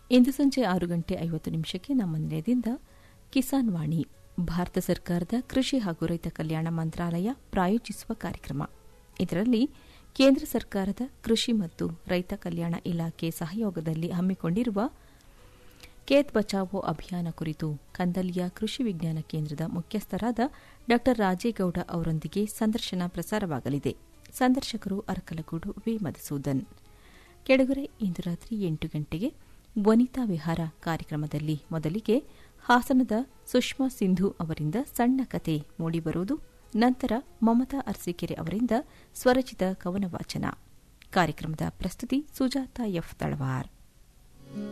ಇಂದು ಸಂಜೆ ಆರು ಗಂಟೆ ಐವತ್ತು ನಿಮಿಷಕ್ಕೆ ನಮ್ಮ ನಿಲಯದಿಂದ ಕಿಸಾನ್ ವಾಣಿ ಭಾರತ ಸರ್ಕಾರದ ಕೃಷಿ ಹಾಗೂ ರೈತ ಕಲ್ಯಾಣ ಮಂತ್ರಾಲಯ ಪ್ರಾಯೋಜಿಸುವ ಕಾರ್ಯಕ್ರಮ ಇದರಲ್ಲಿ ಕೇಂದ್ರ ಸರ್ಕಾರದ ಕೃಷಿ ಮತ್ತು ರೈತ ಕಲ್ಯಾಣ ಇಲಾಖೆ ಸಹಯೋಗದಲ್ಲಿ ಹಮ್ಮಿಕೊಂಡಿರುವ ಖೇತ್ ಬಚಾವೋ ಅಭಿಯಾನ ಕುರಿತು ಕಂದಲಿಯ ಕೃಷಿ ವಿಜ್ಞಾನ ಕೇಂದ್ರದ ಮುಖ್ಯಸ್ಥರಾದ ಡಾ ರಾಜೇಗೌಡ ಅವರೊಂದಿಗೆ ಸಂದರ್ಶನ ಪ್ರಸಾರವಾಗಲಿದೆ ಸಂದರ್ಶಕರು ಅರಕಲಗೂಡು ವಿ ಮಧುಸೂದನ್ ಕೆಳಗರೆ ಇಂದು ರಾತ್ರಿ ಎಂಟು ಗಂಟೆಗೆ ವನಿತಾ ವಿಹಾರ ಕಾರ್ಯಕ್ರಮದಲ್ಲಿ ಮೊದಲಿಗೆ ಹಾಸನದ ಸುಷ್ಮಾ ಸಿಂಧು ಅವರಿಂದ ಸಣ್ಣ ಕತೆ ಮೂಡಿಬರುವುದು ನಂತರ ಮಮತಾ ಅರಸೀಕೆರೆ ಅವರಿಂದ ಸ್ವರಚಿತ ಕವನ ವಾಚನ ಕಾರ್ಯಕ್ರಮದ ಪ್ರಸ್ತುತಿ ಸುಜಾತ ಎಫ್ ತಳವಾರ್